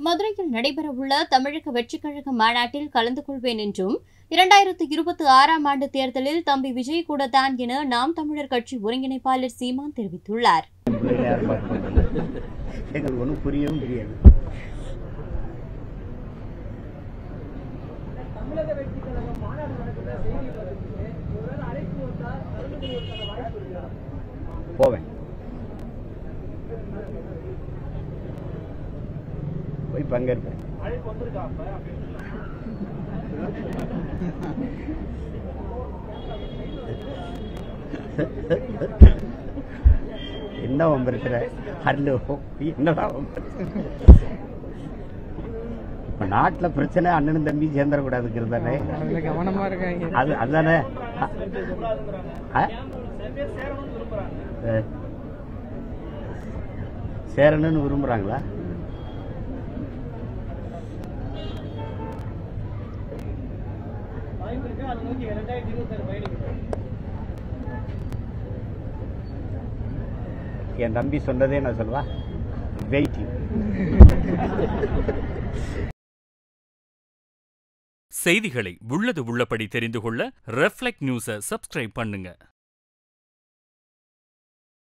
மதுரையில் நடைபெறவுள்ள தமிழக வெற்றிக் கழக மாநாட்டில் கலந்து கொள்வேன் என்றும் இரண்டாயிரத்து இருபத்தி ஆறாம் ஆண்டு தேர்தலில் தம்பி விஜய் கூட தான் என நாம் தமிழர் கட்சி ஒருங்கிணைப்பாளர் சீமான் தெரிவித்துள்ளார் யார் பார்ப்பாங்க? எங்களுக்கு ஒன்றும் புரியவும் புரியாது போவேன் போய் பங்கேற்பேன் என்ன வம்பிருக்கிற ஹலோ என்னடா வம்பிருக்கிற? இப்ப நாட்டுல பிரச்சனை அண்ணனும் தம்பி சேர்ந்துடக்கூடாதுங்கிறது தானே அதுல கவனமா இருக்காங்க அது அதுதானே ஆ? ஆ. சேரணும்னு விரும்புறாங்களா என் தம்பி சொன்னதே நான் சொல்லுவா வெயிட்டிங் செய்திகளை உள்ளது உள்ளபடி தெரிந்து கொள்ள ரெஃப்ளெக்ட் நியூஸை சப்ஸ்கிரைப் பண்ணுங்க